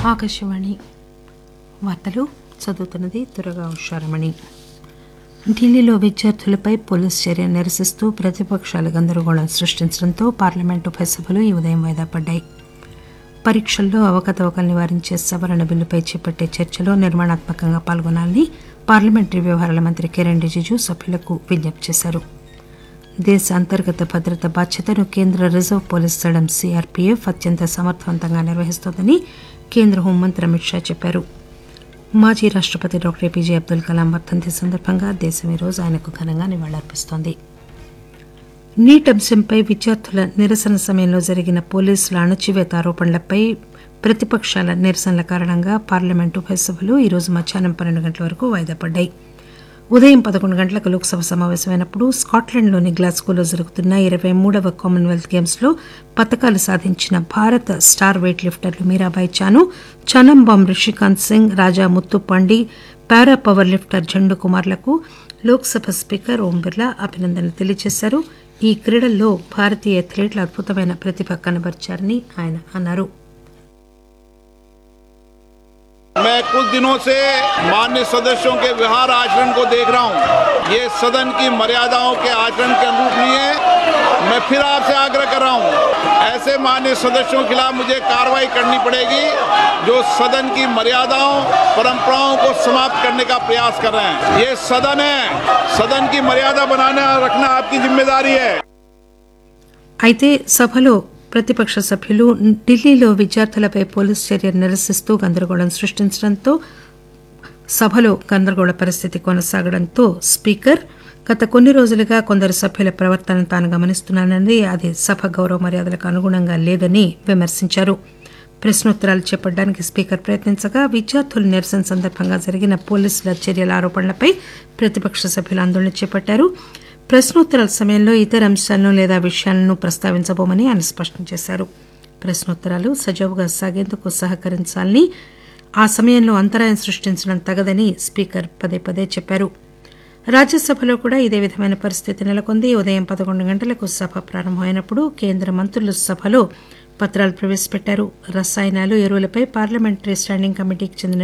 ఆకాశవాణి వార్తలు చదువుతున్నది దురగా ఉషారమణి ఢిల్లీలో విద్యార్థులపై పోలీసు చర్య నిరసిస్తూ ప్రతిపక్షాలు గందరగోళం సృష్టించడంతో పార్లమెంటు ఉభయ సభలు ఈ ఉదయం వాయిదా పడ్డాయి పరీక్షల్లో అవకతవకలు నివారించే సవరణ బిల్లుపై చేపట్టే చర్చలో నిర్మాణాత్మకంగా పాల్గొనాలని పార్లమెంటరీ వ్యవహారాల మంత్రి కిరణ్ రిజిజు సభ్యులకు విజ్ఞప్తి చేశారు దేశ అంతర్గత భద్రత బాధ్యతను కేంద్ర రిజర్వ్ పోలీస్ దళం సీఆర్పీఎఫ్ అత్యంత సమర్థవంతంగా నిర్వహిస్తోందని కేంద్ర హోంమంత్రి అమిత్ షా చెప్పారు మాజీ రాష్టపతి డాక్టర్ ఏపీజే అబ్దుల్ కలాం వర్ధంతి సందర్భంగా దేశం ఈరోజు ఆయనకు ఘనంగా నివాళులర్పిస్తోంది నీట్ అంశంపై విద్యార్థుల నిరసన సమయంలో జరిగిన పోలీసుల అణచివేత ఆరోపణలపై ప్రతిపక్షాల నిరసనల కారణంగా పార్లమెంటు ఉభయ సభలు ఈరోజు మధ్యాహ్నం పన్నెండు గంటల వరకు వాయిదా పడ్డాయి ఉదయం పదకొండు గంటలకు లోక్సభ సమావేశమైనప్పుడు స్కాట్లాండ్లోని గ్లాస్గోలో జరుగుతున్న ఇరవై మూడవ కామన్వెల్త్ గేమ్స్లో పతకాలు సాధించిన భారత స్టార్ వెయిట్ లిఫ్టర్లు Mirabai Chanu Chanambam Rishikanth Singh Raja Muthupandi para power lifter Jaindu కుమార్లకు లోక్సభ స్పీకర్ ఓం బిర్లా అభినందనలు తెలియజేశారు ఈ క్రీడల్లో భారతీయ అథ్లెట్లు అద్భుతమైన ప్రతిభ కనబరిచారని ఆయన అన్నారు मैं कुछ दिनों से मान्य सदस्यों के व्यवहार आचरण को देख रहा हूं ये सदन की मर्यादाओं के आचरण के अनुरूप नहीं है मैं फिर आपसे आग्रह कर रहा हूं ऐसे मान्य सदस्यों के खिलाफ मुझे कार्रवाई करनी पड़ेगी जो सदन की मर्यादाओं परंपराओं को समाप्त करने का प्रयास कर रहे हैं ये सदन है सदन की मर्यादा बनाना रखना आपकी जिम्मेदारी है అయితే సభలో ప్రతిపక్ష సభ్యులు ఢిల్లీలో విద్యార్థులపై పోలీసు చర్య నిరసిస్తూ గందరగోళం సృష్టించడంతో సభలో గందరగోళ పరిస్థితి కొనసాగడంతో స్పీకర్ గత కొన్ని రోజులుగా కొందరు సభ్యుల ప్రవర్తన తాను గమనిస్తున్నానని అది సభ గౌరవ మర్యాదలకు అనుగుణంగా లేదని విమర్శించారు ప్రశ్నోత్తరాలు చేపట్టడానికి స్పీకర్ ప్రయత్నించగా విద్యార్థుల నిరసన సందర్భంగా జరిగిన పోలీసుల చర్యల ఆరోపణలపై ప్రతిపక్ష సభ్యులు ఆందోళన చేపట్టారు ప్రశ్నోత్తరాల సమయంలో ఇతర అంశాలను లేదా విషయాలను ప్రస్తావించబోమని ఆయన స్పష్టం చేశారు ప్రశ్నోత్తరాలు సజావుగా సాగేందుకు సహకరించాలని ఆ సమయంలో అంతరాయం సృష్టించడం తగదని స్పీకర్ పదే పదే చెప్పారు రాజ్యసభలో కూడా ఇదే విధమైన పరిస్థితి నెలకొంది ఉదయం పదకొండు గంటలకు సభ ప్రారంభమైనప్పుడు కేంద్ర మంత్రులు సభలో పత్రాలు ప్రవేశపెట్టారు రసాయనాలు ఎరువులపై పార్లమెంటరీ స్టాండింగ్ కమిటీకి చెందిన